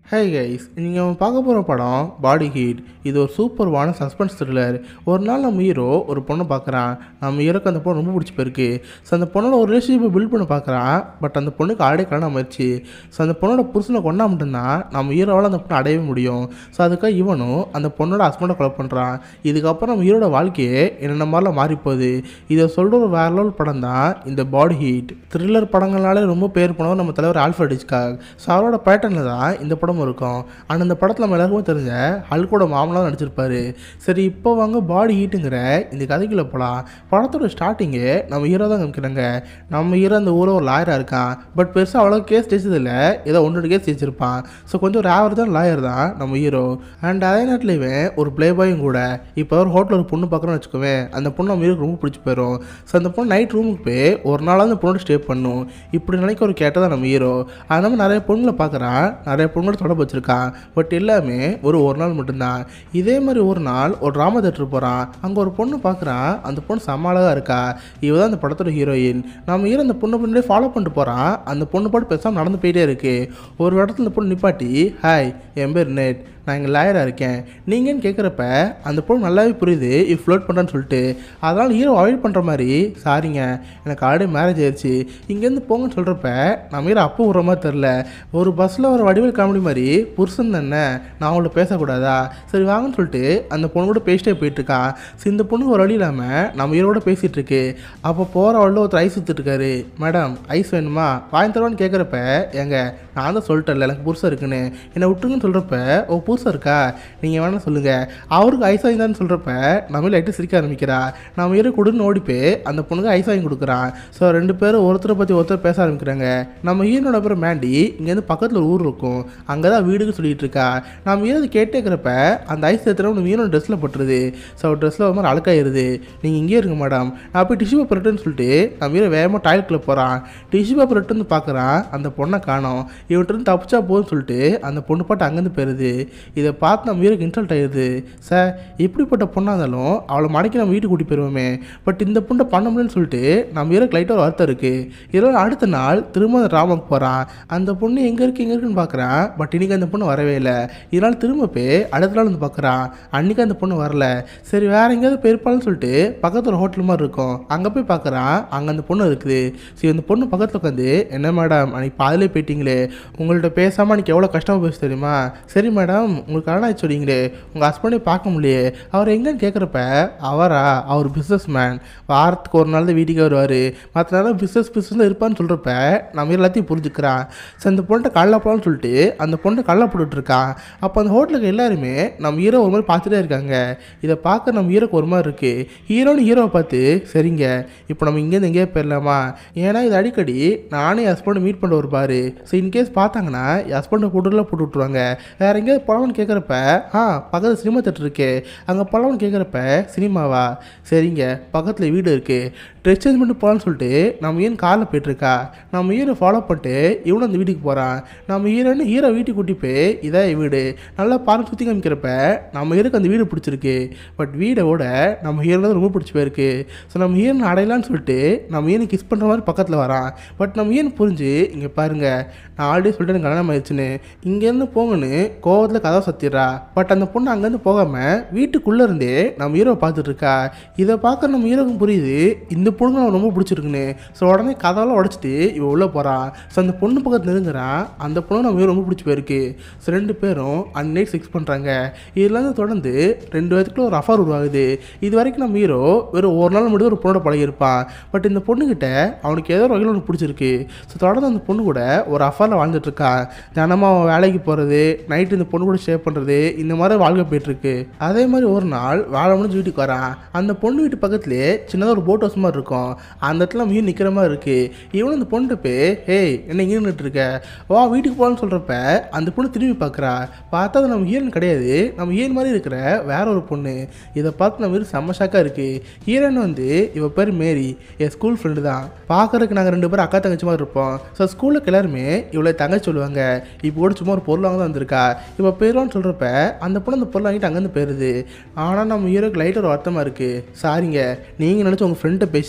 hey guys நீங்கள் பார்க்க போகிற படம் பாடி ஹீட் இது ஒரு சூப்பர்வான சஸ்பென்ஸ் த்ரில்லர் ஒரு நாள் நம்ம ஹீரோ ஒரு பொண்ணை பார்க்குறான் நம்ம ஹீரோக்கு அந்த பொண்ணு ரொம்ப பிடிச்சி போயிருக்கு ஸோ அந்த பொண்ணோட ஒரு ரிலேஷன்ஷிப்பை பில்ட் பண்ண பார்க்குறான் பட் அந்த பொண்ணுக்கு ஆடே கல்யாணம் ஆயிடுச்சு ஸோ அந்த பொண்ணோட புருஷனை கொண்டா மட்டும்தான் நம்ம ஹீரோவால் அந்த பொண்ணை அடையவே முடியும் ஸோ அதுக்காக இவனும் அந்த பொண்ணோட ஹஸ்பண்டை கொலை பண்ணுறான் இதுக்கப்புறம் நம்ம ஹீரோட வாழ்க்கையே என்னென்ன மாதிரிலாம் மாறி போகுது இதை சொல்கிற ஒரு வேற லெவல் படம் தான் இந்த பாடி ஹீட் த்ரில்லர் படங்கள்னாலே ரொம்ப பேர் போனவர் நம்ம தலைவர் ஆல்ஃபர்ட் ஹிச்காக் ஸோ அவரோட பேட்டர்னில் தான் இந்த படமும் இருக்கும் ஆனால் இந்த படத்தில் நம்ம எல்லாருக்கும் தெரிஞ்ச ஹல்கோட மாமலாம் நடிச்சிருப்பாரு சரி இப்போ வாங்க பாடி ஹீட்டுங்கிற இந்த கதைக்குள்ள போகலாம் படத்தோட ஸ்டார்டிங்கு நம்ம ஹீரோ தான் காமிக்கிறாங்க நம்ம ஹீரோ அந்த ஊரில் ஒரு லாயராக இருக்கான் பட் பெருசாக அவ்வளோ கேஸ் ஜெயிச்சதில்லை ஏதோ ஒன்று ரெண்டு கேஸ் ஜெயிச்சிருப்பான் ஸோ கொஞ்சம் ஒரு ஆவரேஜான லாயர் தான் நம்ம ஹீரோ அண்ட் அதே நேரத்தில் இவன் ஒரு ப்ளே பாயும் கூட இப்போ ஒரு ஹோட்டலில் ஒரு பொண்ணு பார்க்குறோன்னு வச்சுக்கோவேன் அந்த பொண்ணு நம்ம ஹீரோக்கு ரொம்ப பிடிச்சி போயிடும் ஸோ அந்த பொண்ணு நைட் ரூமுக்கு போய் ஒரு நாளாக அந்த பொண்ணோட ஸ்டே பண்ணும் இப்படி நினைக்க ஒரு கேட்டதான் நம்ம ஹீரோ அது மாதிரி நிறைய பொண்ணுங்களை பார்க்குறான் நிறைய பொண்ணுங்களோட தொடர்பு வச்சிருக்கான் பட் எல்லாமே ஒரு ஒரு நாள் மட்டும்தான் இதே மாதிரி ஒரு நாள் ஒரு ட்ராமா தேட்டர் போகிறான் அங்கே ஒரு பொண்ணு பார்க்குறான் அந்த பொண்ணு செம்ம அழகா இருக்கா இவ தான் அந்த படத்தோட ஹீரோயின் நம்ம ஹீரோ அந்த பொண்ணு பின்னாடி ஃபாலோ பண்ணிட்டு போகிறான் அந்த பொண்ணு பாட்டு பேசாமல் நடந்து போயிட்டே இருக்கு ஒரு இடத்துல இந்த பொண்ணு நிப்பாட்டி ஹாய் என் பேர் நெட் நான் இங்கே லாயராக இருக்கேன் நீங்கன்னு கேட்குறப்ப அந்த பொண்ணு நல்லாவே புரியுது இவ் ஃப்ளோட் பண்ணுறேன்னு சொல்லிட்டு அதனால் ஹீரோ அவாய்ட் பண்ணுற மாதிரி சாரிங்க எனக்கு ஆல்ரெடி மேரேஜ் ஆயிடுச்சு இங்கேருந்து போங்கன்னு சொல்கிறப்ப நம்ம ஹீரோ அப்போ விட்ற மாதிரி தெரில ஒரு பஸ்ஸில் ஒரு வடிவேல் காமெடி மாதிரி புருஷன் தானே நான் அவங்கள்ட்ட பேசக்கூடாதா சரி வாங்கன்னு சொல்லிட்டு அந்த பொண்ணு கூட பேசிட்டே போயிட்டுருக்கான் ஸோ இந்த பொண்ணு ஒரு வழி இல்லாமல் நம்ம ஹீரோட பேசிகிட்டு இருக்கு அப்போ போகிற வழியில் ஒருத்தர் ஐஸ் வித்துட்டு இருக்காரு மேடம் ஐஸ் வேணுமா வாங்கி தருவான்னு கேட்குறப்ப ஏங்க நான் தான் சொல்லிட்டேன்ல எனக்கு புருஷன் இருக்குன்னு என்னை விட்டுருங்கன்னு சொல்கிறப்ப ஓ புருஷன் இருக்கா நீங்கள் வேணால் சொல்லுங்கள் அவருக்கு ஐஸ் வாங்கி தான் சொல்கிறப்ப நம்ம லைட்டு சிரிக்க ஆரம்பிக்கிறா நம்ம ஹீரோ கொடுன்னு ஓடி போய் அந்த பொண்ணுக்கு ஐஸ் வாங்கி கொடுக்குறான் ஸோ ரெண்டு பேரும் ஒருத்தரை பற்றி ஒருத்தர் பேச ஆரம்பிக்கிறாங்க நம்ம ஹீரோனோட பேர் மேண்டி இங்கேருந்து பக்கத்தில் ஒரு ஊர் இருக்கும் அங்கே தான் வீடுக்கு சொல்லிட்டு இருக்கா நம்ம ஹீரோ அதை கேட்டே இருக்கிறப்ப அந்த ஐஸ் எடுத்துகிட்டு நம்ம ஹீரோ ட்ரெஸ்ஸில் பட்டுருது ஸோ ட்ரெஸ்ஸில் ஒரு மாதிரி அழுக்காயிருது நீங்கள் இங்கேயே இருங்க மேடம் நான் போய் டிஷ்யூ பேப்பர் எடுத்துன்னு சொல்லிட்டு நம்ம ஹீரோ வேகமாக டாய்லெட்டில் போகிறான் டிஷ்யூ பேப்பர் எடுத்து வந்து பார்க்குறான் அந்த பொண்ணை காணோம் இவன்ட்டு இருந்து தப்பிச்சா போதும்னு சொல்லிட்டு அந்த பொண்ணு பாட்டு அங்கேருந்து போயிருது இதை பார்த்து நம்ம ஹீரோக்கு இன்சல்ட் ஆயிடுது சார் இப்படிப்பட்ட பொண்ணாக இருந்தாலும் அவளை மடக்கி நம்ம வீட்டுக்கு கூட்டி போயிடுவோமே பட் இந்த பொண்ணை பண்ண முடியலன்னு சொல்லிட்டு நம்ம ஹீரோக்கு லைட்டாக ஒரு வருத்தம் இருக்குது இதோட அடுத்த நாள் திரும்ப அந்த ராமாவுக்கு போகிறான் அந்த பொண்ணு எங்கே இருக்கு எங்கே இருக்குன்னு பார்க்குறான் பட் இன்னைக்கு அந்த பொண்ணு வரவே இல்லை இதனால் திரும்ப போய் அடுத்த நாள் வந்து பார்க்குறான் அன்றைக்கி அந்த பொண்ணு வரல சரி வேற எங்கேயாவது போயிருப்பாள்னு சொல்லிட்டு பக்கத்தில் ஒரு ஹோட்டல் மாதிரி இருக்கும் அங்கே போய் பார்க்குறான் அங்கே அந்த பொண்ணு இருக்குது சரி அந்த பொண்ணு பக்கத்தில் உட்காந்து என்ன மேடம் அன்னைக்கு பாதிலே போயிட்டீங்களே உங்கள்கிட்ட பேசாமல் அன்றைக்கி எவ்வளோ கஷ்டமாக பேச தெரியுமா சரி மேடம் உங்களுக்கு கல்யாணம் ஆச்சு சொல்லிங்களே உங்கள் ஹஸ்பண்டே பார்க்க முடியலையே அவர் எங்கன்னு கேட்குறப்ப அவரா அவர் பிஸ்னஸ் மேன் வாரத்துக்கு ஒரு நாள் தான் வீட்டுக்கே வருவார் மற்ற நேரம் பிஸ்னஸ் பிஸ்னஸில் இருப்பான்னு சொல்கிறப்ப நம்ம எல்லாத்தையும் புரிஞ்சுக்கிறான் ஸோ அந்த பொண்ணை கல்ல போகலான்னு சொல்லிட்டு அந்த பொண்ணை கல்ல போட்டுட்ருக்கான் அப்போ அந்த ஹோட்டலுக்கு எல்லாருமே நம்ம ஹீரோ ஒரு மாதிரி பார்த்துட்டே இருக்காங்க இதை பார்க்க நம்ம ஹீரோக்கு ஒரு மாதிரி இருக்குது ஹீரோன்னு ஹீரோவை பார்த்து சரிங்க இப்போ நம்ம இங்கேருந்து எங்கேயே போயிடலாமா ஏன்னா இது அடிக்கடி நானே என் ஹஸ்பண்டை மீட் பண்ண ஒரு பாரு ஸோ இன்கேஸ் பார்த்தாங்கன்னா என் ஹஸ்பண்டை கூட்டுலாம் போட்டு விட்ருவாங்க வேற எங்கேயாவது போகலாம்னு கேட்குறப்ப ஆ பக்கத்தில் சினிமா தேட்டர் இருக்கு அங்கே போகலாம்னு கேட்குறப்ப சினிமாவா சரிங்க பக்கத்தில் வீடு இருக்குது ட்ரெஸ் சேஞ்ச் பண்ணிட்டு போகலான்னு சொல்லிட்டு நம்ம ஏன் காரில் போயிட்டுருக்கா நம்ம ஹீரோ ஃபாலோ பண்ணிட்டு இவனும் அந்த வீட்டுக்கு போகிறான் நம்ம ஹீரோன்னு ஹீரோ வீட்டுக்கு கூட்டி போய் இதான் என் வீடு நல்லா பார்த்து சுற்றி காமிக்கிறப்ப நம்ம ஹீரோக்கு அந்த வீடு பிடிச்சிருக்கு பட் வீடை விட நம்ம ஹீரோ தான் ரொம்ப பிடிச்சி போயிருக்கு ஸோ நம்ம ஹீரோனை அடையலான்னு சொல்லிட்டு நம்ம ஹீரோ கிஸ் பண்ணுற மாதிரி பக்கத்தில் வரான் பட் நம்ம ஹீரோ புரிஞ்சு இங்கே பாருங்க நான் ஆல்ரெடி சொல்லிட்டு எனக்கு கல்யாணம் ஆயிடுச்சுன்னு இங்கேருந்து போங்கன்னு கோவத்தில் கதவை சத்திடுறா பட் அந்த பொண்ணு அங்கேருந்து போகாமல் வீட்டுக்குள்ளே இருந்தே நம்ம ஹீரோவை பார்த்துட்டு இருக்கா இதை பார்க்க நம்ம ஹீரோக்கும் புரியுது இந்த பொண்ணு அவனுக்கு ரொம்ப பிடிச்சிருக்குன்னு ஸோ உடனே கதவெல்லாம் உடச்சிட்டு இவ உள்ளே போகிறான் ஸோ அந்த பொண்ணு பக்கத்தில் நெருங்குறான் அந்த பொண்ணு நம்ம ஹீரோ ரொம்ப பிடிச்சி போயிருக்கு ஸோ ரெண்டு பேரும் அன்னைட் செக்ஸ் பண்ணுறாங்க இதுலேருந்து தொடர்ந்து ரெண்டு பேத்துக்குள்ள ஒரு அஃபார் உருவாகுது இது வரைக்கும் நம்ம ஹீரோ வெறும் ஒரு நாள் மட்டும் ஒரு பொண்ணோட பழகியிருப்பான் பட் இந்த பொண்ணுக்கிட்ட அவனுக்கு ஏதோ ஒரு வகையில் ஒன்று பிடிச்சிருக்கு ஸோ தொடர்ந்து அந்த பொண்ணு கூட ஒரு அஃபாரில் வாழ்ந்துட்டு இருக்கான் தினமும் அவன் வேலைக்கு போகிறது நைட்டு இந்த பொண்ணு கூட ஸ்டே பண்ணுறது இந்த மாதிரி வாழ்க்கை போயிட்டுருக்கு அதே மாதிரி ஒரு நாள் வேலை முடிஞ்சு வீட்டுக்கு வரான் அந்த பொண்ணு வீட்டு பக்கத்துலேயே சின்னதாக ஒரு போட் ஹவுஸ் மாதிரி இருக்கும் அந்த இடத்துல மீன் நிற்கிற மாதிரி இருக்குது இவனும் அந்த பொண்ணு போய் ஹேய் என்ன இங்கே நின்றுட்டு இருக்க வா வீட்டுக்கு போகலான்னு சொல்கிறப்ப அந்த பொண்ணு திரும்பி பார்க்குறா பார்த்தா அது நம்ம ஹீரோன் கிடையாது நம்ம ஹீரோன் மாதிரி இருக்கிற வேற ஒரு பொண்ணு இதை பார்த்து நம்ம வீடு செம்ம ஷாக்காக இருக்குது ஹீரோன் வந்து இவ பேர் மேரி என் ஸ்கூல் ஃப்ரெண்டு தான் பார்க்கறதுக்கு நாங்கள் ரெண்டு பேரும் அக்கா தங்கச்சி மாதிரி இருப்போம் ஸோ ஸ்கூலுக்கு எல்லாருமே இவ்வளோ தங்கச்சி சொல்லுவாங்க இப்போ கூட சும்மா ஒரு பொருள் வாங்க தான் வந்திருக்கா இப்போ போயிடுவான்னு சொல்கிறப்ப அந்த பொண்ணு அந்த பொருள் வாங்கிட்டு அங்கேருந்து போயிருது ஆனால் நம்ம ஹீரோக்கு லைட் ஒரு வருத்தமாக இருக்குது சாரிங்க நீங்கள் நினச்சி உங்கள் ஃப்ரெண்ட்டை பேசி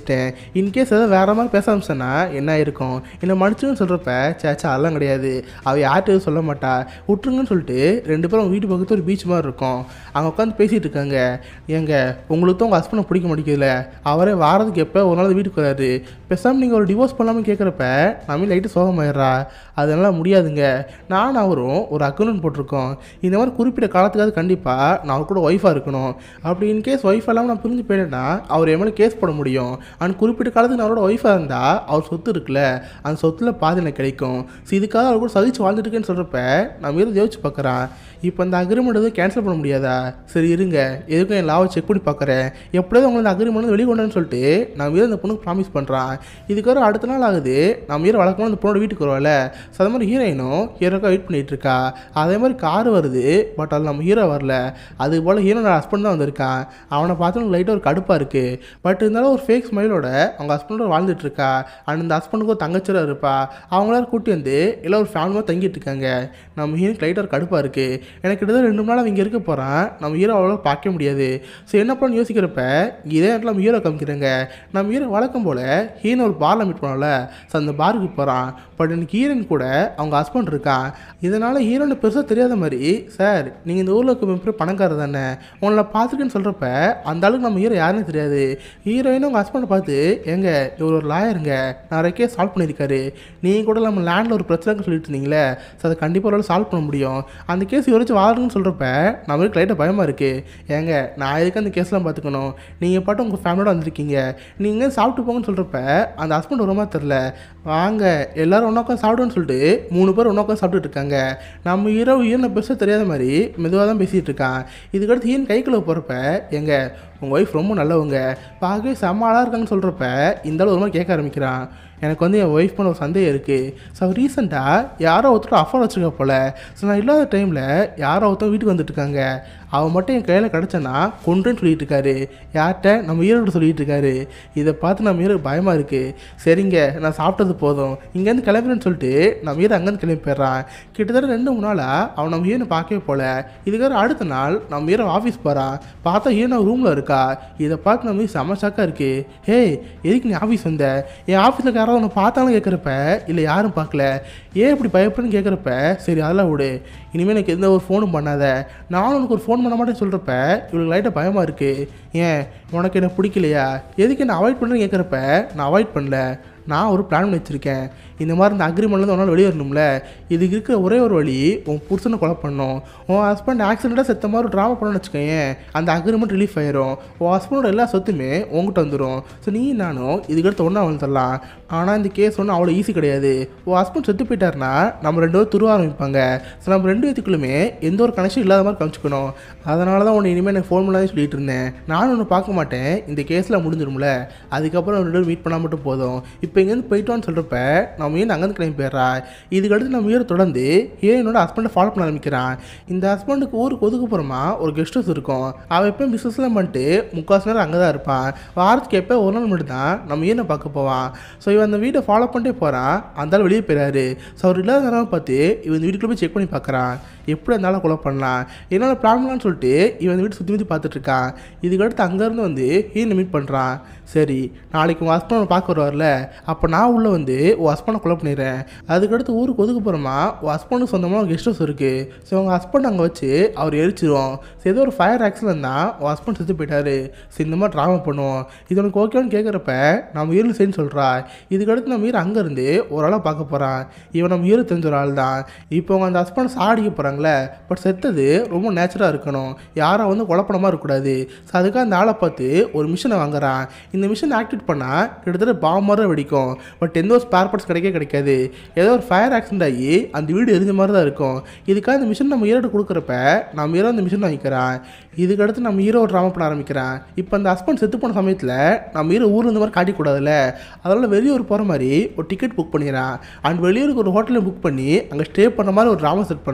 பேசிட்டேன் இன்கேஸ் ஏதாவது வேற மாதிரி பேச ஆரம்பிச்சேன்னா என்ன ஆயிருக்கும் என்னை மன்னிச்சுன்னு சொல்கிறப்ப சேச்சா அதெல்லாம் கிடையாது அவள் யார்கிட்ட எதுவும் சொல்ல மாட்டா விட்டுருங்கன்னு சொல்லிட்டு ரெண்டு பேரும் அவங்க வீட்டு பக்கத்து ஒரு பீச் மாதிரி இருக்கும் அங்கே உட்காந்து பேசிகிட்டு இருக்காங்க ஏங்க உங்களுக்கு தான் உங்கள் ஹஸ்பண்டை பிடிக்க மாட்டேங்குதுல அவரே வாரத்துக்கு எப்போ ஒரு நாள் வீட்டுக்கு வராரு பேசாமல் நீங்கள் ஒரு டிவோர்ஸ் பண்ணாமல் கேட்குறப்ப நம்ம லைட்டு சோகமாயிடுறா அதெல்லாம் முடியாதுங்க நான் அவரும் ஒரு அக்கௌண்ட் போட்டிருக்கோம் இந்த மாதிரி குறிப்பிட்ட காலத்துக்காவது கண்டிப்பாக நான் அவர் கூட ஒய்ஃபாக இருக்கணும் அப்படி இன்கேஸ் ஒய்ஃப் இல்லாமல் நான் பிரிஞ்சு போயிட்டேன்னா அவர் என் மேலே கேஸ் போட முடியும் அண்ட் குறிப்பிட்ட காலத்துக்கு நான் அவரோட ஒய்ஃபாக இருந்தால் அவர் சொத்து இருக்குல்ல அந்த சொத்தில் பாதி எனக்கு கிடைக்கும் ஸோ இதுக்காக அவர் கூட சகிச்சு வாழ்ந்துட்டு இருக்கேன்னு சொல்கிறப்ப நான் மீறி யோசிச்சு பார்க்குறேன் இப்போ அந்த அக்ரிமெண்ட் எதுவும் கேன்சல் பண்ண முடியாதா சரி இருங்க எதுக்கும் என் லாவை செக் பண்ணி பார்க்குறேன் எப்படியாவது உங்களை அந்த அக்ரிமெண்ட் வெளியே கொண்டு சொல்லிட்டு நான் மீறி அந்த பொண்ணுக்கு ப்ராமிஸ் பண்ணுறான் இதுக்கப்புறம் அடுத்த நாள் ஆகுது நான் மீறி வழக்கமாக அந்த பொண்ணோட வீட்டுக்கு வருவாள் ஸோ அது மாதிரி ஹீரோயினும் ஹீரோக்காக வெயிட் பண்ணிட்டு இருக்கா அதே மாதிரி கார் வருது பட் அதில் நம்ம ஹீரோ வரல அது போல் ஹீரோட ஹஸ்பண்ட் தான் வந்திருக்கான் அவனை பார்த்து லைட்டாக ஒரு கடுப்பாக இருக்குது பட் இருந்தாலும் ஒரு ஃபேக் ஸ்மைலோட அவங்க ஹஸ்பண்டோட வாழ்ந்துட்டு இருக்கா அண்ட் இந்த ஹஸ்பண்டுக்கு ஒரு தங்கச்சியாக இருப்பா அவங்களாம் கூட்டி வந்து எல்லாம் ஒரு ஃபேமிலியாக தங்கிட்டு இருக்காங்க நம்ம ஹீரோக்கு லைட்டாக ஒரு கடுப்பாக இருக்குது எனக்கு கிட்டத்தட்ட ரெண்டு மூணு நாள் அவங்க இருக்க போகிறான் நம்ம ஹீரோ அவ்வளோ பார்க்க முடியாது ஸோ என்ன பண்ணு யோசிக்கிறப்ப இதே இடத்துல நம்ம ஹீரோ காமிக்கிறாங்க நம்ம ஹீரோ வழக்கம் போல் ஹீரோ ஒரு பாரில் மீட் பண்ணல ஸோ அந்த பாருக்கு போகிறான் பட் எனக்கு ஹீரோயின் கூட அவங்க ஹஸ்பண்ட் இருக்கான் இதனால் ஹீரோன்னு பெருசாக தெரியாத மாதிரி சார் நீங்கள் இந்த ஊரில் இருக்க மிகப்பெரிய பணக்காரர் தானே உங்களை பார்த்துருக்கேன்னு சொல்கிறப்ப அந்த அளவுக்கு நம்ம ஹீரோ யாருன்னு தெரியாது ஹீரோயினும் உங்கள் ஹஸ்பண்டை பார்த்து எங்க இவர் ஒரு லாயருங்க நிறைய கேஸ் சால்வ் பண்ணியிருக்காரு நீங்கள் கூட நம்ம லேண்டில் ஒரு பிரச்சனைக்கு சொல்லிட்டு இருந்தீங்களே ஸோ அதை கண்டிப்பாக ஒரு சால்வ் பண்ண முடியும் அந்த கேஸ் இவரை வச்சு வாழணும்னு சொல்கிறப்ப நம்மளுக்கு லைட்டாக பயமாக இருக்குது ஏங்க நான் எதுக்கு அந்த கேஸ்லாம் பார்த்துக்கணும் நீங்கள் பாட்டு உங்கள் ஃபேமிலியோட வந்திருக்கீங்க நீங்கள் சாப்பிட்டு போங்கன்னு சொல்கிறப்ப அந்த ஹஸ்பண்ட் ஒரு மாதிரி தெரில வாங்க எல்லாரும் ஒன்றா உட்காந்து சாப்பிடுன்னு சொல்லிட்டு மூணு பேர் ஒன்றா உட்காந்து சாப்பிட்டுட்டு இருக்காங்க நம்ம இரவு ஈரனை பெருசாக தெரியாத மாதிரி மெதுவாக தான் பேசிகிட்டு இருக்கான் இதுக்கடுத்து ஈரன் கைக்குள்ளே போகிறப்ப எங்க உங்கள் ஒய்ஃப் ரொம்ப நல்லவங்க பார்க்கவே செம்ம ஆளாக இருக்காங்கன்னு சொல்கிறப்ப இந்த அளவு ஒரு மாதிரி கேட்க ஆரம்பிக்கிறான் எனக்கு வந்து என் ஒய்ஃப் பண்ண ஒரு சந்தேகம் இருக்குது ஸோ ரீசெண்டாக யாரோ ஒருத்தர் அஃபர் வச்சுருக்க போல் ஸோ நான் இல்லாத டைமில் யாரோ ஒருத்தர் வீட்டுக்கு வந்துட்டு இருக்காங்க அவன் மட்டும் என் கையில் கிடச்சேன்னா கொண்டுன்னு சொல்லிட்டு இருக்காரு யார்கிட்ட நம்ம ஈரோடு சொல்லிட்டு இருக்காரு இதை பார்த்து நம்ம ஈரோடு பயமாக இருக்குது சரிங்க நான் சாப்பிட்டது போதும் இங்கேருந்து கிளம்புறேன்னு சொல்லிட்டு நம்ம ஈரோ அங்கேருந்து கிளம்பி போயிடுறான் கிட்டத்தட்ட ரெண்டு மூணு நாளாக அவன் நம்ம ஹீரோனை பார்க்கவே போல இதுக்கப்புறம் அடுத்த நாள் நம்ம ஹீரோ ஆஃபீஸ் போகிறான் பார்த்தா ஹீரோ ரூமில் இருக்கா இதை பார்த்து நம்ம செம ஷாக்காக இருக்கு ஹே எதுக்கு நீ ஆஃபீஸ் வந்த என் ஆஃபீஸில் யாராவது உன்னை பார்த்தாலும் கேட்குறப்ப இல்லை யாரும் பார்க்கல ஏன் இப்படி பயப்படுன்னு கேட்குறப்ப சரி அதெல்லாம் விடு இனிமேல் எனக்கு எந்த ஒரு ஃபோனும் பண்ணாத நானும் உனக்கு ஒரு ஃபோன் பண்ண மாட்டேன்னு சொல்கிறப்ப இவளுக்கு லைட்டாக பயமாக இருக்குது ஏன் உனக்கு என்ன பிடிக்கலையா எதுக்கு என்ன அவாய்ட் பண்ணுறேன்னு கேட்குறப்ப நான் அவாய்ட் பண்ணல நான் ஒரு பிளான் பண்ணி வச்சுருக்கேன் இந்த மாதிரி இந்த அக்ரிமெண்ட்லேருந்து உன்னால் வெளியே வரணும்ல இதுக்கு இருக்கிற ஒரே ஒரு வழி உன் புருஷனை கொலை பண்ணணும் உன் ஹஸ்பண்ட் ஆக்சிடெண்ட்டாக செத்த மாதிரி ஒரு ட்ராமா பண்ணணும்னு வச்சுக்கோயேன் அந்த அக்ரிமெண்ட் ரிலீஃப் ஆயிரும் உன் ஹஸ்பண்டோட எல்லா சொத்துமே உங்ககிட்ட வந்துடும் ஸோ நீ நானும் இதுக்கடுத்து ஒன்றா வந்துடலாம் ஆனால் இந்த கேஸ் ஒன்றும் அவ்வளோ ஈஸி கிடையாது உன் ஹஸ்பண்ட் செத்து போயிட்டாருன்னா நம்ம ரெண்டு பேரும் துருவ ஆரம்பிப்பாங்க ஸோ நம்ம ரெண்டு பேத்துக்குள்ளுமே எந்த ஒரு கனெக்ஷன் இல்லாத மாதிரி காமிச்சுக்கணும் அதனால தான் உன்னை இனிமேல் எனக்கு ஃபோன் பண்ணாதே சொல்லிட்டு இருந்தேன் நானும் ஒன்று பார்க்க மாட்டேன் இந்த கேஸில் முடிஞ்சிடும்ல அதுக்கப்புறம் ரெண்டு பேரும் மீட் பண்ணால் மட்டும் போதும் இப்போ இங்கேருந்து போயிட்டோன்னு சொல்கிறப்ப நம்ம ஏன் அங்கேருந்து கிளம்பி போயிடுறா இதுக்கடுத்து நம்ம ஹீரோ தொடர்ந்து ஹீரோயினோட ஹஸ்பண்டை ஃபாலோ பண்ண ஆரம்பிக்கிறான் இந்த ஹஸ்பண்டுக்கு ஊருக்கு ஒதுக்குப்புறமா ஒரு கெஸ்ட் ஹவுஸ் இருக்கும் அவன் எப்பயும் பிஸ்னஸ்லாம் பண்ணிட்டு முக்காசு நேரம் அங்கே தான் இருப்பான் வாரத்துக்கு எப்போ ஒரு நாள் மட்டும் தான் நம்ம ஹீரோனை பார்க்க போவான் ஸோ இவன் அந்த வீட்டை ஃபாலோ பண்ணிட்டே போகிறான் அந்த ஆள் வெளியே போயிடாரு ஸோ அவர் இல்லாத நேரம் பார்த்து இவன் இந்த வீட்டுக்குள்ளே போய் செக் பண்ணி பார்க்குறான் எப்படி இருந்தாலும் கொலை பண்ணலாம் என்னோட ப்ராப்ளம்னு சொல்லிட்டு இவன் இந்த வீட்டை சுற்றி சுற்றி பார்த்துட்டு இருக்கான் இதுக்கடுத்து அங்கேருந்து வந்து ஹீரோனை மீட் பண்ணுறான் சரி நாளைக்கு உன் ஹஸ்பண்ட் பார்க்க வருவார்ல அப்போ நான் உள்ளே வந்து உன் ஹஸ்பண்டை கொலை பண்ணிடுறேன் அதுக்கடுத்து ஊருக்கு ஒதுக்கு போகிறோமா உன் ஹஸ்பண்டுக்கு சொந்தமாக கெஸ்ட் ஹவுஸ் இருக்குது ஸோ உங்கள் ஹஸ்பண்ட் அங்கே வச்சு அவர் எரிச்சிரும் ஸோ ஏதோ ஒரு ஃபயர் ஆக்சிடென்ட் தான் உன் ஹஸ்பண்ட் செத்து போயிட்டாரு ஸோ இந்த மாதிரி ட்ராமா பண்ணுவோம் இது உனக்கு ஓகேன்னு கேட்குறப்ப நம்ம ஹீரோ சரின்னு சொல்கிறா இதுக்கடுத்து நம்ம ஹீரோ அங்கேருந்து ஒரு ஆளாக பார்க்க போகிறான் இவன் நம்ம ஹீரோ தெரிஞ்ச ஒரு ஆள் தான் இப்போ அவங்க அந்த ஹஸ்பண்ட் சாடிக்க போகிறாங்களே பட் செத்தது ரொம்ப நேச்சுராக இருக்கணும் யாரும் வந்து குழப்பணமாக இருக்கக்கூடாது ஸோ அதுக்காக அந்த ஆளை பார்த்து ஒரு மிஷினை வாங்குறான் இந்த மிஷின் ஆக்டிவேட் பண்ணால் கிட்டத்தட்ட பாம்பு மாதிரி தான் வெடிக்கும் பட் எந்த ஒரு ஸ்பேர் பார்ட்ஸ் கிடைக்கவே கிடைக்காது ஏதோ ஒரு ஃபயர் ஆக்சிடென்ட் ஆகி அந்த வீடு எரிஞ்ச மாதிரி தான் இருக்கும் இதுக்காக இந்த மிஷின் நம்ம ஹீரோட்டு கொடுக்குறப்ப நம்ம ஹீரோ அந்த மிஷின் வாங்கிக்கிறான் இதுக்கடுத்து நம்ம ஹீரோ ட்ராமா பண்ண ஆரம்பிக்கிறான் இப்போ அந்த ஹஸ்பண்ட் செத்து போன சமயத்தில் நம்ம ஹீரோ ஊர் இந்த மாதிரி காட்டிக்கூடாதுல்ல அதனால் வெளியூர் போகிற மாதிரி ஒரு டிக்கெட் புக் பண்ணிடுறான் அண்ட் வெளியூருக்கு ஒரு ஹோட்டலில் புக் பண்ணி அங்கே ஸ்டே பண்ண மாதிரி ஒரு ட்ராமா செட் பண்ணுறான்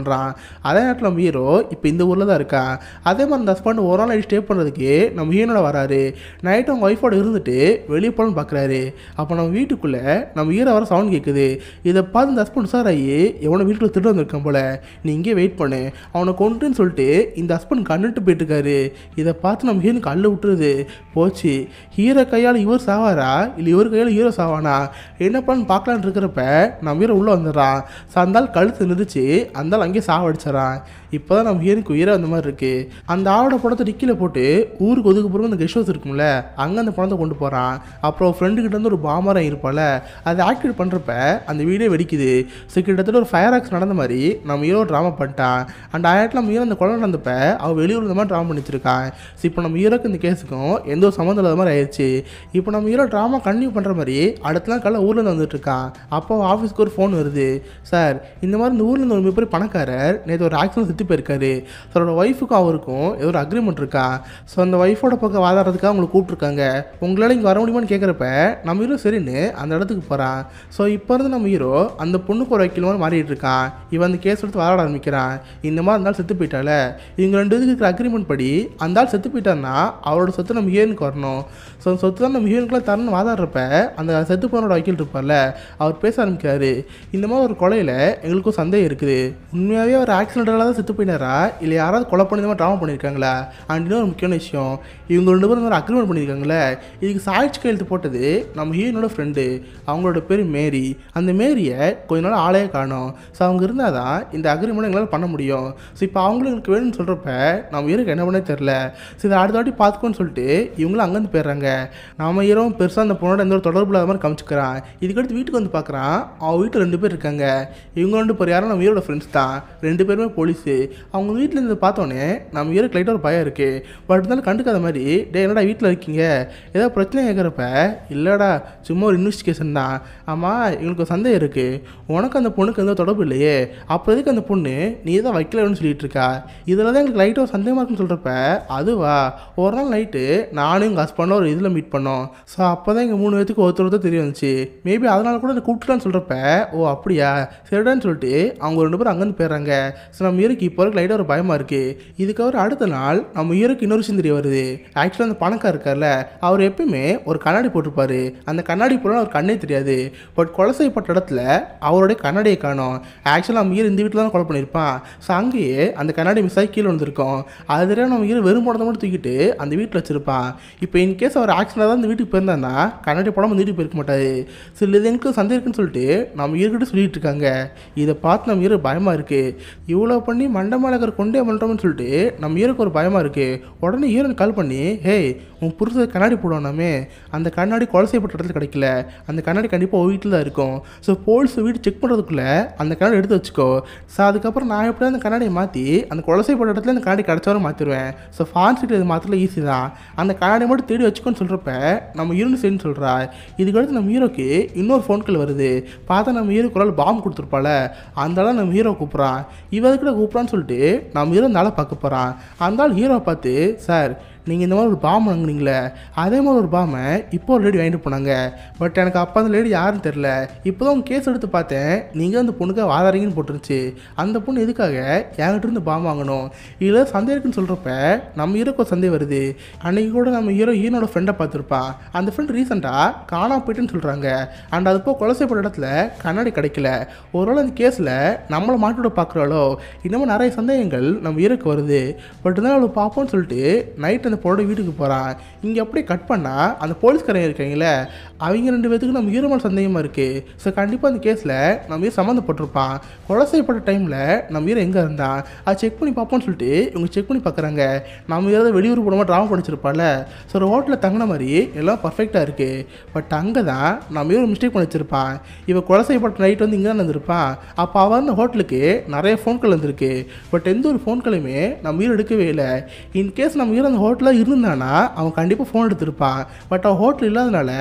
அதே நேரத்தில் நம்ம ஹீரோ இப்போ இந்த ஊரில் தான் இருக்கான் அதே மாதிரி அந்த ஹஸ்பண்ட் ஒரு நாள் ஸ்டே பண்ணுறதுக்கு நம்ம ஹீரோட வராரு நைட்டு அவங்க ஒய்ஃபோட இருந்துட்டு வெளியே போகணும்னு பார்க்குறாரு அப்போ நம்ம வீட்டுக்குள்ளே நம்ம ஹீரோ வர சவுண்ட் கேட்குது இதை பார்த்து இந்த ஹஸ்பண்ட் சார் ஆகி எவனை வீட்டுக்குள்ள திருட்டு வந்திருக்கான் போல நீ இங்கே வெயிட் பண்ணு அவனை கொண்டுன்னு சொல்லிட்டு இந்த ஹஸ்பண்ட் கண்டுட்டு போயிட்டுருக்காரு இதை பார்த்து நம்ம ஹீரோனுக்கு அள்ள விட்டுருது போச்சு ஹீரோ கையால் இவர் சாவாரா இல்லை இவர் கையால் ஹீரோ சாவானா என்ன பண்ணு பார்க்கலான்னு இருக்கிறப்ப நம்ம ஹீரோ உள்ளே வந்துடுறான் ஸோ அந்த ஆள் கழுத்து நிறுச்சு அந்த ஆள் அங்கேயே சாவடிச்சிடறான் இப்போ தான் நம்ம ஹீரோனுக்கு உயிரை அந்த மாதிரி இருக்குது அந்த ஆளோட படத்தை டிக்கியில் போட்டு ஊருக்கு ஒதுக்குப்புறம் அந்த கெஸ்ட் ஹவுஸ் இருக்கும்ல அங்கே அந்த பணத்தை கொண்டு போகிறான் அப்புறம் ஃப்ரெண்டு கிட்ட இருந்து ஒரு பாமரம் இருப்பால அதை ஆக்டிவேட் பண்ணுறப்ப அந்த வீடியோ வெடிக்குது ஸோ கிட்டத்தட்ட ஒரு ஃபயர் ஆக்ஸ் நடந்த மாதிரி நம்ம ஹீரோ ட்ராமா பண்ணிட்டான் அண்ட் ஆயிரத்தில் நம்ம ஹீரோ அந்த கொலை நடந்தப்ப அவள் வெளியூர் இந்த மாதிரி ட்ராமா பண்ணி வச்சிருக்கான் ஸோ இப்போ நம்ம ஹீரோக்கு இந்த கேஸுக்கும் எந்த ஒரு சம்மந்தம் இல்லாத மாதிரி ஆயிடுச்சு இப்போ நம்ம ஹீரோ ட்ராமா கண்டினியூ பண்ணுற மாதிரி அடுத்த நாள் காலைல ஊர்லேருந்து வந்துட்டு இருக்கான் அப்போ ஆஃபீஸ்க்கு ஒரு ஃபோன் வருது சார் இந்த மாதிரி இந்த ஊரில் இருந்து ஒரு மிகப்பெரிய பணக்காரர் நேற்று ஒரு ஆக்சிடென்ட் செத்து போயிருக்காரு ஸோ அவரோட ஒய்ஃபுக்கும் அவருக்கும் ஏதோ ஒரு அக்ரிமெண்ட் இருக்கா ஸோ அந்த ஒய்ஃபோட பக்கம் வாதாடுறதுக்காக உங்களை கூப்பிட்ருக்காங்க உங்களால் இங்கே வர முடியுமான்னு கேட்குறப்ப நம்ம ஹீரோ சரின்னு அந்த இடத்துக்கு போகிறான் ஸோ இப்போ இருந்து நம்ம ஹீரோ அந்த பொண்ணுக்கு ஒரு வக்கீல் மாதிரி மாறிட்டு இருக்கான் இவன் அந்த கேஸ் எடுத்து வாதாட ஆரம்பிக்கிறான் இந்த மாதிரி அந்த ஆள் செத்து போயிட்டால இவங்க ரெண்டு இதுக்கு இருக்கிற அக்ரிமெண்ட் படி அந்த ஆள் செத்து போயிட்டான்னா அவரோட சொத்து நம்ம ஹீரோனுக்கு வரணும் ஸோ அந்த சொத்து தான் நம்ம ஹீரோனுக்குலாம் தரணும்னு வாதாடுறப்ப அந்த செத்து போனோட வக்கீல் இருப்பார்ல அவர் பேச ஆரம்பிக்கிறாரு இந்த மாதிரி ஒரு கொலையில் எங்களுக்கும் சந்தேகம் இருக்குது உண்மையாகவே அவர் ஆக்சிடென்டால தான் செத்து போயினாரா இல்லை யாராவது கொலை பண்ணி இந்த மாதிரி ட்ராமா பண்ணியிருக்காங்களா அண்ட் இன்னொரு முக்கியமான விஷயம் இவங்க ரெண்டு பேரும் இந்த மாதிரி அக்ரிமெண்ட் பண்ணியிருக்காங்களே இதுக்கு சாட்சி கையெழுத்து போட்டது நம்ம ஹீரோனோட ஃப்ரெண்டு அவங்களோட பேர் மேரி அந்த மேரியை கொஞ்ச நாள் ஆளே காணும் ஸோ அவங்க இருந்தால் தான் இந்த அக்ரிமெண்ட் எங்களால் பண்ண முடியும் ஸோ இப்போ அவங்களும் எங்களுக்கு வேணும்னு சொல்கிறப்ப நம்ம ஹீரோக்கு என்ன பண்ணே தெரில ஸோ இதை அடுத்த வாட்டி பார்த்துக்கோன்னு சொல்லிட்டு இவங்களும் அங்கேருந்து போயிடுறாங்க நம்ம ஹீரோ பெருசாக அந்த பொண்ணோட எந்த ஒரு தொடர்பு இல்லாத மாதிரி காமிச்சுக்கிறான் இதுக்கடுத்து வீட்டுக்கு வந்து பார்க்குறான் அவன் வீட்டில் ரெண்டு பேர் இருக்காங்க இவங்க ரெண்டு பேர் யாரும் நம்ம ஹீரோட ஃப்ரெண்ட்ஸ் தான் ரெண்டு பேருமே போலீஸு அவங்க வீட்டில் இருந்து பார்த்தோன்னே நம்ம ஹீரோக்கு லைட்டாக ஒரு பயம் இருக்குது பட் இருந்தாலும் கண்டுக்காத மாதிரி டே என்னடா வீட்டில் இருக்கீங்க ஏதாவது பிரச்சனை கேட்குறப்ப இல்லைடா சும்மா ஒரு இன்வெஸ்டிகேஷன் தான் ஆமாம் எங்களுக்கு ஒரு சந்தேகம் இருக்குது உனக்கு அந்த பொண்ணுக்கு எந்த தொடர்பு இல்லையே அப்போ எதுக்கு அந்த பொண்ணு நீ தான் வைக்கலன்னு சொல்லிட்டு இருக்கா இதில் தான் எங்களுக்கு லைட்டாக ஒரு சந்தேகமாக இருக்குன்னு சொல்கிறப்ப அதுவா ஒரு நாள் நைட்டு நானும் எங்கள் ஹஸ்பண்டும் ஒரு இதில் மீட் பண்ணோம் ஸோ அப்போ தான் எங்கள் மூணு பேத்துக்கு ஒருத்தர் ஒருத்தர் தெரிய வந்துச்சு மேபி அதனால கூட என்னை கூப்பிட்டுலான்னு சொல்கிறப்ப ஓ அப்படியா சரிடான்னு சொல்லிட்டு அவங்க ரெண்டு பேரும் அங்கேருந்து போயிடுறாங்க ஸோ நம்ம ஹீரோக்கு இப்போ வரைக்கும் லைட்டாக ஒரு பயமாக இருக்குது இதுக்கப்புறம் அடுத்த நாள் நம்ம ஹீரோக்கு இன்னொரு விஷயம் தெரிய வருது ஆக்சுவலாக அந்த பணக்கார இருக்கார்ல அவர் எப்பயுமே ஒரு கண்ணாடி போட்டிருப்பாரு அந்த கண்ணாடி போட அவர் கண்ணே தெரியாது பட் கொலை செய்யப்பட்ட இடத்துல அவருடைய கண்ணாடியை காணோம் ஆக்சுவலாக நம்ம ஹீரோ இந்த வீட்டில் தான் கொலை பண்ணியிருப்பான் ஸோ அங்கேயே அந்த கண்ணாடி மிஸ் ஆகி கீழே வந்திருக்கோம் அது தெரியாம நம்ம ஹீரோ வெறும் படத்தை மட்டும் தூக்கிட்டு அந்த வீட்டில் வச்சிருப்பான் இப்போ இன்கேஸ் அவர் ஆக்சிடென்ட் தான் இந்த வீட்டுக்கு போயிருந்தாருன்னா கண்ணாடி போடாமல் இந்த வீட்டுக்கு போயிருக்க மாட்டாரு சரி இது எனக்கு சந்தேகம் இருக்குன்னு சொல்லிட்டு நம்ம ஹீரோக்கிட்ட சொல்லிட்டு இருக்காங்க இதை பார்த்து நம்ம ஹீரோ பயமாக இருக்குது இவ்வளோ பண்ணி மண்டமாலகர் கொண்டே பண்ணுறோம்னு சொல்லிட்டு நம்ம ஹீரோக்கு ஒரு பயமாக இருக்குது உடனே ஹீரோன் கால் பண்ணி ஹேய் உன் புருஷ கண்ணாடி போடணுமே அந்த கண்ணாடி கொலை செய்யப்பட்ட இடத்துல கிடைக்கல அந்த கண்ணாடி கண்டிப்பாக உன் வீட்டில் தான் இருக்கும் ஸோ போலீஸ் வீடு செக் பண்ணுறதுக்குள்ளே அந்த கண்ணாடி எடுத்து வச்சுக்கோ ஸோ அதுக்கப்புறம் நான் எப்படி அந்த கண்ணாடியை மாற்றி அந்த கொலை செய்யப்பட்ட இடத்துல அந்த கண்ணாடி கிடச்சவரை மாற்றிடுவேன் ஸோ ஃபான்சிட்டி இது மாற்றல ஈஸி தான் அந்த கண்ணாடி மட்டும் தேடி வச்சுக்கோன்னு சொல்கிறப்ப நம்ம ஹீரோனு சரின்னு சொல்கிறா இதுக்கடுத்து நம்ம ஹீரோக்கு இன்னொரு ஃபோன் கால் வருது பார்த்தா நம்ம ஹீரோ குரல் பாம்பு கொடுத்துருப்பால அந்த ஆளை நம்ம ஹீரோ கூப்பிட்றான் இவ எதுக்குள்ள கூப்பிட்றான்னு சொல்லிட்டு நம்ம ஹீரோ அந்த ஆளை பார்க்க போகிறான் அந்த ஆள் ஹீரோ பார்த்து சார் நீங்கள் இந்த மாதிரி ஒரு பாம் வாங்குனீங்களே அதே மாதிரி ஒரு பாமை இப்போ ஒரு லேடி வாங்கிட்டு போனாங்க பட் எனக்கு அப்போ அந்த லேடி யாருன்னு தெரில இப்போ தான் உங்கள் கேஸ் எடுத்து பார்த்தேன் நீங்கள் அந்த பொண்ணுக்கு வாதாரிங்கன்னு போட்டுருச்சு அந்த பொண்ணு எதுக்காக என்கிட்ட இருந்து பாம் வாங்கணும் இதில் சந்தேகம் இருக்குன்னு சொல்கிறப்ப நம்ம ஹீரோக்கு ஒரு சந்தேகம் வருது அன்னைக்கு கூட நம்ம ஹீரோ ஹீரோட ஃப்ரெண்டை பார்த்துருப்பான் அந்த ஃப்ரெண்ட் ரீசெண்டாக காணாம போயிட்டுன்னு சொல்கிறாங்க அண்ட் அது போக கொலை செய்யப்பட்ட இடத்துல கண்ணாடி கிடைக்கல ஒருவேளை அந்த கேஸில் நம்மளை மாட்டோட பார்க்குறாளோ இன்னமும் நிறைய சந்தேகங்கள் நம்ம ஹீரோக்கு வருது பட் இருந்தாலும் அவளை பார்ப்போம்னு சொல்லிட்டு நைட் அந்த பொண்ணோட வீட்டுக்கு போகிறான் இங்கே அப்படியே கட் பண்ணால் அந்த போலீஸ்காரங்க இருக்காங்களே அவங்க ரெண்டு பேத்துக்கு நம்ம ஹீரோ மேலே சந்தேகமாக இருக்குது ஸோ கண்டிப்பாக அந்த கேஸில் நம்ம ஹீரோ சம்மந்தப்பட்டிருப்பான் கொலை செய்யப்பட்ட டைமில் நம்ம ஹீரோ எங்கே இருந்தான் அதை செக் பண்ணி பார்ப்போம்னு சொல்லிட்டு இவங்க செக் பண்ணி பார்க்குறாங்க நம்ம ஹீரோ வெளியூர் போடாம ட்ராமா படிச்சிருப்பால ஸோ ஒரு ஹோட்டலில் தங்கின மாதிரி எல்லாம் பர்ஃபெக்டாக இருக்குது பட் அங்கே தான் நம்ம ஹீரோ மிஸ்டேக் பண்ணி வச்சிருப்பான் இவன் கொலை செய்யப்பட்ட நைட் வந்து இங்கே தான் வந்திருப்பான் அப்போ அவன் அந்த ஹோட்டலுக்கு நிறைய ஃபோன் கால் வந்திருக்கு பட் எந்த ஒரு ஃபோன் காலையுமே நம்ம ஹீரோ எடுக்கவே இல்லை இன்கேஸ் நம்ம ஹீரோ அந்த ஹோட்டலில் இருந்தானா அவன் கண்டிப்பாக ஃபோன் எடுத்திருப்பான் பட் அவன் ஹோட்டல் இல்லாதனால அந்த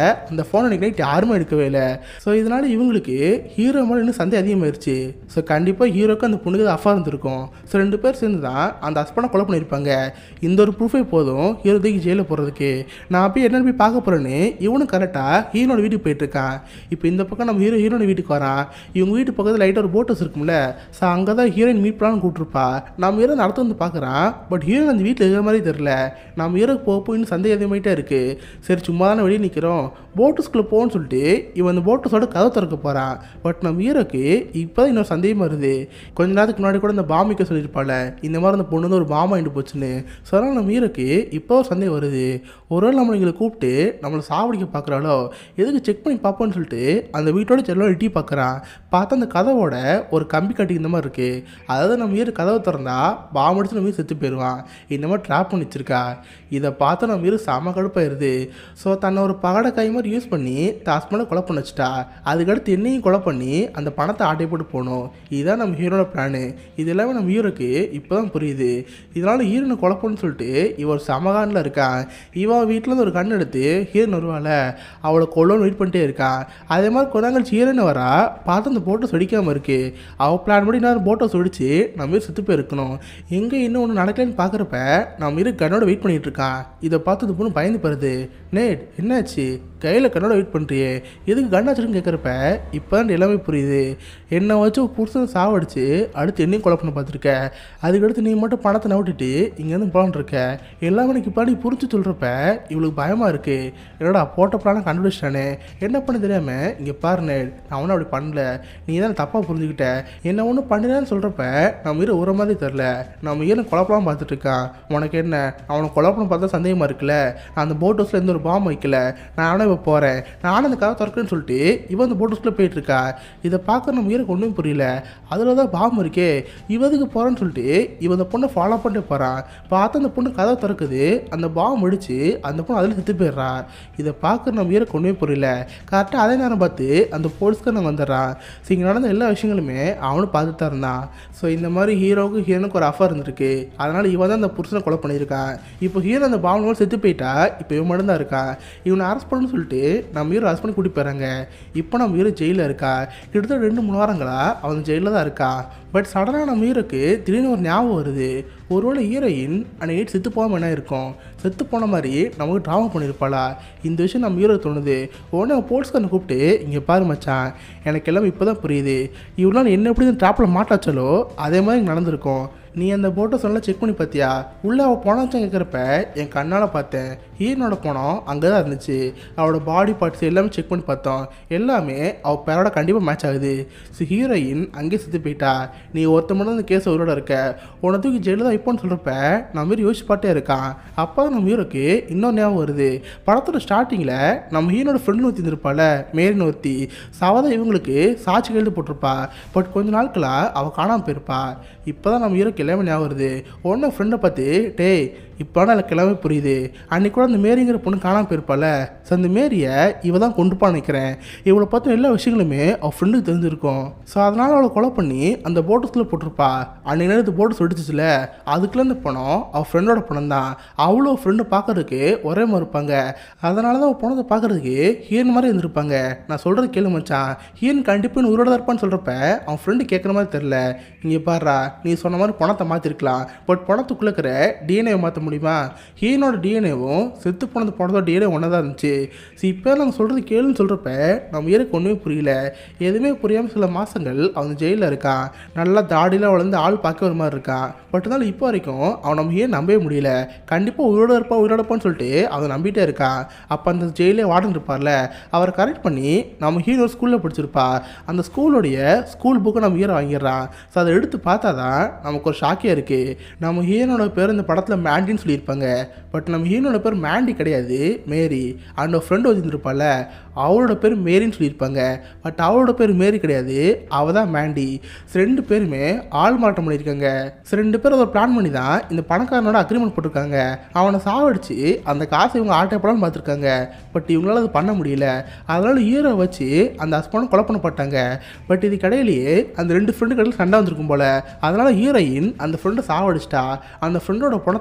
ஃபோன் அன்றைக்கி நைட் யாருமே எடுக்கவே இல்லை ஸோ இதனால் இவங்களுக்கு ஹீரோ மேலே இன்னும் சந்தேகம் அதிகமாயிருச்சு ஸோ கண்டிப்பாக ஹீரோக்கு அந்த பொண்ணுக்கு அஃபா இருந்திருக்கும் ஸோ ரெண்டு பேர் சேர்ந்து தான் அந்த ஹஸ்பண்டை கொலை பண்ணியிருப்பாங்க இந்த ஒரு ப்ரூஃபே போதும் ஹீரோ தூக்கி ஜெயிலில் போகிறதுக்கு நான் போய் என்னென்னு போய் பார்க்க போகிறேன்னு இவனும் கரெக்டாக ஹீரோட வீட்டுக்கு போயிட்டுருக்கான் இப்போ இந்த பக்கம் நம்ம ஹீரோ ஹீரோட வீட்டுக்கு வரான் இவங்க வீட்டு பக்கத்தில் லைட்டாக ஒரு போட் ஹவுஸ் இருக்கும்ல ஸோ அங்கே தான் ஹீரோயின் மீட் பண்ணலாம்னு கூப்பிட்டுருப்பா நம்ம ஹீரோ நடத்து வந்து பார்க்குறான் பட் ஹீரோயின் அந்த வீட்டில் இருக்கிற மாதிரி தெரில நம்ம ஹீரோக்கு போக போய் இன்னும் சந்தேகம் அதிகமாயிட்டே இருக்குது சரி சும்மா தானே வெளியே நிற்கிறோம் போட் ஹவுஸ்குள்ளே போகணும்னு சொல்லிட்டு இவன் அந்த போட் ஹவுஸோட கதை திறக்க போகிறான் பட் நம்ம ஹீரோக்கு இப்போ தான் இன்னொரு சந்தேகமாக வருது கொஞ்ச நேரத்துக்கு முன்னாடி கூட இந்த பாமிக்க சொல்லியிருப்பாள் இந்த மாதிரி அந்த பொண்ணு வந்து ஒரு பாம்பு வாங்கிட்டு போச்சுன்னு ஸோ அதனால் நம்ம ஹீரோக்கு இப்போ ஒரு சந்தேகம் வருது ஒருவேளை நம்மளை இங்களை கூப்பிட்டு நம்மளை சாவடிக்க பார்க்குறாளோ எதுக்கு செக் பண்ணி பார்ப்போன்னு சொல்லிட்டு அந்த வீட்டோட செல்லம் எட்டி பார்க்குறான் பார்த்தா அந்த கதவோட ஒரு கம்பி கட்டி இந்த மாதிரி இருக்குது அதாவது நம்ம வீடு கதவை திறந்தா பாம்பு அடிச்சு நம்ம வீடு செத்து போயிடுவான் இந்த மாதிரி ட்ராப் பண்ணி வச்சிருக்கா இதை பார்த்து நம்ம வீடு செம கடுப்பாயிருது ஸோ தன்னை ஒரு பகடை கை மாதிரி யூஸ் பண்ணி ஹஸ்பண்டை கொலை பண்ண வச்சுட்டா அதுக்கடுத்து என்னையும் கொலை பண்ணி அந்த பணத்தை ஆட்டை போட்டு போகணும் இதுதான் நம்ம ஹீரோட பிளானு இது எல்லாமே நம்ம ஹீரோக்கு இப்போ தான் புரியுது இதனால் ஹீரோனை கொலை பண்ணு சொல்லிட்டு இவர் சமகானில் இருக்கான் இவன் வீட்டில் இருந்து ஒரு கண் எடுத்து ஹீரோன் வருவாள் அவளை கொல்லணும்னு வெயிட் பண்ணிட்டே இருக்கான் அதே மாதிரி கொஞ்ச நாள் ஹீரோயின் வரா பார்த்து அந்த போட்டோ வெடிக்காமல் இருக்கு அவள் பிளான் படி நான் போட்டோ வெடிச்சு நம்ம வீடு சுற்றி போயிருக்கணும் எங்கே இன்னும் ஒன்று நடக்கலன்னு பார்க்குறப்ப நம்ம இரு கண்ணோட வெயிட் பண்ணிட்டு இருக்கான் இதை பார்த்து இந்த பொண்ணு பயந்து போகிறது நேட் என்னாச்சு கையில் கண்ணோட வெயிட் பண்ணுறியே எதுக்கு கண்ணா வச்சுருன்னு கேட்குறப்ப இப்போ தான் எல்லாமே புரியுது என்னை வச்சு ஒரு புருஷனை சாவடிச்சு அடுத்து என்னையும் கொலை பண்ண பார்த்துருக்க அதுக்கடுத்து நீ மட்டும் பணத்தை நவிட்டுட்டு இங்கேருந்து போலான் இருக்க எல்லாமே எனக்கு இப்போ புரிஞ்சு சொல்கிறப்ப இவளுக்கு பயமாக இருக்குது என்னடா போட்ட பிளான கண்டுபிடிச்சிட்டானே என்ன பண்ண தெரியாமல் இங்கே பாருனே நான் ஒன்றும் அப்படி பண்ணல நீ தான் தப்பாக புரிஞ்சுக்கிட்ட என்ன ஒன்றும் பண்ணிடான்னு சொல்கிறப்ப நம்ம வீடு ஒரு மாதிரி தெரில நம்ம ஈரன் குழப்பலாம் பார்த்துட்டு இருக்கான் உனக்கு என்ன அவனை குழப்பம் பார்த்தா சந்தேகமாக இருக்குல்ல நான் அந்த போட் ஹவுஸில் எந்த ஒரு பாம்பு வைக்கல நானும் இப்போ போகிறேன் நானும் அந்த கதை திறக்கிறேன்னு சொல்லிட்டு இவன் அந்த போட் ஹவுஸ்க்குள்ளே போயிட்டு இருக்கா இதை பார்க்க நம்ம ஈரக்கு ஒன்றும் புரியல அதில் தான் பாம்பு இருக்கே இவதுக்கு போகிறேன்னு சொல்லிட்டு இவன் அந்த பொண்ணை ஃபாலோ பண்ணிட்டு போகிறான் பார்த்து அந்த பொண்ணு கதை திறக்குது அந்த பாம்பு அடிச்சு அந்த பொண்ணு அதில் செத்து போயிடுறா இதை பார்க்க நம்ம வீரக்கு ஒன்றுமே புரியல கரெக்டாக அதே நேரம் பார்த்து அந்த போலீஸ்காரன் வந்துடுறான் ஸோ இங்கே நடந்த எல்லா விஷயங்களுமே அவனும் பார்த்துட்டு தான் இருந்தான் ஸோ இந்த மாதிரி ஹீரோவுக்கு ஹீரோனுக்கு ஒரு அஃபர் இருந்திருக்கு அதனால் இவன் தான் அந்த புருஷனை கொலை பண்ணியிருக்கான் இப்போ ஹீரோ அந்த பாம்பு செத்து போயிட்டா இப்போ இவன் மட்டும் தான் இருக்கான் இவனை அரெஸ்ட் பண்ணணும்னு சொல்லிட்டு நம்ம ஹீரோ அரெஸ்ட் பண்ணி கூட்டிட்டு போகிறாங்க இப்போ நம்ம ஹீரோ ஜெயிலில் இருக்கா கிட்டத்தட்ட ரெண்டு மூணு வாரங்களா அவன் ஜெயிலில் தான் இருக்கா பட் சடனாக நம்ம ஹீரோக்கு திடீர்னு ஒரு ஞாபகம் வருது ஒருவேளை ஹீரோயின் அன்னைக்கு செத்து போகாமல் என்ன இருக்கும் செத்து போன மாதிரி நமக்கு ட்ராமா பண்ணியிருப்பாளா இந்த விஷயம் நம்ம ஹீரோ தோணுது உடனே அவன் போலீஸ்காரனை கூப்பிட்டு இங்கே பாரு மச்சான் எனக்கு எல்லாம் இப்போ தான் புரியுது இவ்வளோ நாள் என்ன எப்படி ட்ராப்பில் மாட்டாச்சலோ அதே மாதிரி இங்க நடந்திருக்கும் நீ அந்த போட்டோ சொல்ல செக் பண்ணி பார்த்தியா உள்ளே அவள் பணம் கேட்குறப்ப என் கண்ணால் பார்த்தேன் ஹீரோனோட பணம் அங்கே தான் இருந்துச்சு அவளோட பாடி பார்ட்ஸ் எல்லாமே செக் பண்ணி பார்த்தோம் எல்லாமே அவள் பேரோட கண்டிப்பாக மேட்ச் ஆகுது ஸோ ஹீரோயின் அங்கேயே செத்து போயிட்டா நீ ஒருத்த மட்டும் அந்த கேஸ் உயிரோட இருக்க உன தூக்கி ஜெயிலில் தான் இப்போன்னு சொல்கிறப்ப நான் மாரி யோசிச்சு பாட்டே இருக்கான் அப்போ தான் நம்ம ஹீரோக்கு இன்னொரு ஞாபகம் வருது படத்தோட ஸ்டார்டிங்கில் நம்ம ஹீரோட ஃப்ரெண்ட் ஒருத்தி இருந்திருப்பாள் மேரின் ஒருத்தி சவதா இவங்களுக்கு சாட்சி கையெழுத்து போட்டிருப்பா பட் கொஞ்ச நாட்களாக அவள் காணாமல் போயிருப்பா இப்போ தான் நம்ம ஹீரோக்கு எல்லாமே ஞாபகம் வருது உடனே ஃப்ரெண்டை பார்த்து டேய் இப்போ தான் எனக்கு எல்லாமே புரியுது அன்னைக்கு கூட அந்த மேரிங்கிற பொண்ணு காணாமல் போயிருப்பாள் ஸோ அந்த மேரியை இவ தான் கொண்டு போய் நினைக்கிறேன் இவளை பார்த்து எல்லா விஷயங்களுமே அவள் ஃப்ரெண்டுக்கு தெரிஞ்சிருக்கும் ஸோ அதனால் அவளை கொலை பண்ணி அந்த போட்டஸில் போட்டிருப்பா அன்னைக்கு நேரத்து போட்டஸ் வெடிச்சிச்சுல அதுக்குள்ள இந்த பணம் அவள் ஃப்ரெண்டோட பணம் தான் அவ்வளோ ஃப்ரெண்டு பார்க்கறதுக்கு ஒரே மாதிரி இருப்பாங்க அதனால தான் அவள் பணத்தை பார்க்கறதுக்கு ஹீரன் மாதிரி இருந்திருப்பாங்க நான் சொல்கிறது கேளு மச்சான் ஹீரன் கண்டிப்பாக இன்னும் உயிரோட தான் இருப்பான்னு சொல்கிறப்ப அவன் ஃப்ரெண்டு கேட்குற மாதிரி தெரில இங்கே பாடுறா நீ சொன்ன மாதிரி பணத்தை மாற்றிருக்கலாம் பட் பணத்துக்குள்ளே இருக்கிற டிஎன்ஏவை மாற்ற முடியுமா ஹீனோட டிஎன்ஏவும் செத்து போனது பணத்தோட டிஎன்ஏ ஒன்றா தான் இருந்துச்சு ஸோ இப்போ நாங்கள் சொல்கிறது கேளுன்னு சொல்கிறப்ப நம்ம இயருக்கு ஒன்றுமே புரியல எதுவுமே புரியாமல் சில மாதங்கள் அவன் ஜெயிலில் இருக்கான் நல்லா தாடியில் வளர்ந்து ஆள் பார்க்க ஒரு மாதிரி இருக்கான் பட் இருந்தாலும் இப்போ வரைக்கும் அவன் நம்ம ஏன் நம்பவே முடியல கண்டிப்பாக உயிரோட இருப்பா உயிரோட இருப்பான்னு சொல்லிட்டு அவன் நம்பிட்டே இருக்கான் அப்போ அந்த ஜெயிலே வார்டன் இருப்பார்ல அவரை கரெக்ட் பண்ணி நம்ம ஹீரோ ஸ்கூலில் படிச்சிருப்பா அந்த ஸ்கூலோடைய ஸ்கூல் புக்கை நம்ம ஹீரோ வாங்கிடுறான் ஸோ அதை எடுத்து பார்த்தா தான் நமக்கு ஒரு ஷாக்கே இருக்குது நம்ம ஹீரோனோட பேர் இந்த படத்தில் மேண்டின்னு சொல்லியிருப்பாங்க பட் நம்ம ஹீரோனோட பேர் மேண்டி கிடையாது மேரி அண்ட் ஃப்ரெண்டு வச்சுருந்துருப்பால அவளோட பேர் மேரின்னு சொல்லியிருப்பாங்க பட் அவளோட பேர் மேரி கிடையாது அவள் தான் மேண்டி ஸோ ரெண்டு பேருமே ஆள் மாற்றம் பண்ணியிருக்காங்க ஸோ ரெண்டு பேரும் ஒரு பிளான் பண்ணி தான் இந்த பணக்காரனோட அக்ரிமெண்ட் போட்டிருக்காங்க அவனை சாவடிச்சு அந்த காசை இவங்க ஆட்டை படம் பார்த்துருக்காங்க பட் இவங்களால அது பண்ண முடியல அதனால ஹீரோ வச்சு அந்த ஹஸ்பண்ட் கொலை பண்ணப்பட்டாங்க பட் இது கடையிலேயே அந்த ரெண்டு ஃப்ரெண்டு கடையில் சண்டை வந்திருக்கும் போல அதனால ஹீரோயின் அந்த ஃப்ரெண்டை சாவடிச்சிட்டா அந்த ஃப்ரெண்டோட பணத்தை தான்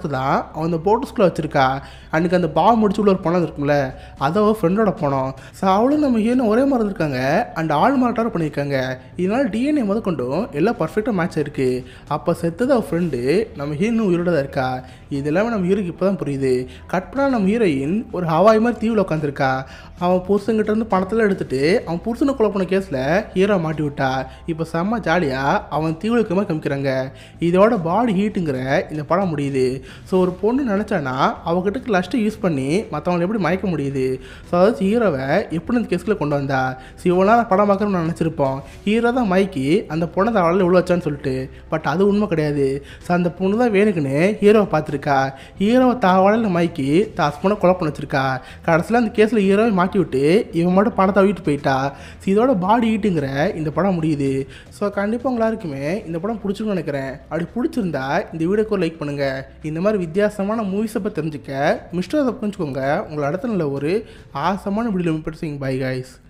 அவன் அந்த போட்டோஸ்குள்ளே வச்சிருக்கா அன்றைக்கி அந்த பாவம் முடிச்சு உள்ள ஒரு பணம் இருக்கும்ல அதை அவள் ஃப்ரெண்டோட பணம் ஸோ அவளும் நம்ம ஹீரோனும் ஒரே மாதிரி இருக்காங்க அண்ட் ஆள் மாறாட்டாரம் பண்ணியிருக்காங்க இதனால் டிஎன்ஏ முத கொண்டும் எல்லாம் பர்ஃபெக்டாக மேட்ச் ஆயிருக்கு அப்போ செத்தது அவள் ஃப்ரெண்டு நம்ம ஹீரோனும் உயிரோட தான் இருக்கா இது எல்லாமே நம்ம ஹீரோக்கு இப்போ தான் புரியுது கட் பண்ணால் நம்ம ஹீரோயின் ஒரு ஹவாய் மாதிரி தீவில் உட்காந்துருக்கா அவன் புருஷன்கிட்ட இருந்து பணத்தெல்லாம் எடுத்துட்டு அவன் புருஷனை கொலை பண்ண கேஸில் ஹீரோ மாட்டி விட்டா இப்போ செம்ம ஜாலியாக அவன் தீவில் இருக்க மாதிரி காமிக்கிறாங்க இதோட பாடி ஹீட்டுங்கிற இந்த படம் முடியுது ஸோ ஒரு பொண்ணு நினச்சானா அவகிட்ட லஸ்ட்டை யூஸ் பண்ணி மற்றவங்களை எப்படி மயக்க முடியுது ஸோ அதாவது ஹீரோவை எப்படி இந்த கேஸ்க்குள்ள கொண்டு வந்தா ஸோ இவ்வளோ நேரம் படம் பார்க்கணும்னு நினச்சிருப்போம் ஹீரோ தான் மைக்கி அந்த பொண்ணை தான் அவளால் இவ்வளோ வச்சான்னு சொல்லிட்டு பட் அது உண்மை கிடையாது ஸோ அந்த பொண்ணு தான் வேணுக்குன்னு ஹீரோவை பார்த்துருக்கா ஹீரோவை தாவாளில் மைக்கி தான் ஹஸ்பண்டை கொலை பண்ண வச்சிருக்கா கடைசியில் அந்த கேஸில் ஹீரோவை மாட்டி விட்டு இவன் மட்டும் பணத்தை வீட்டு போயிட்டா ஸோ இதோட பாடி ஈட்டுங்கிற இந்த படம் முடியுது ஸோ கண்டிப்பாக உங்க எல்லாருக்குமே இந்த படம் பிடிச்சிருக்குன்னு நினைக்கிறேன் அப்படி பிடிச்சிருந்தா இந்த வீடியோக்கு லைக் பண்ணுங்கள் இந்த மாதிரி வித்தியாசமான மூவிஸை பற்றி தெரிஞ்சுக்க மிஸ்டர் அதை புரிஞ்சுக்கோங்க உங்களை அடுத்த நல்ல ஒரு ஆசமான வீடியோ பை கைஸ்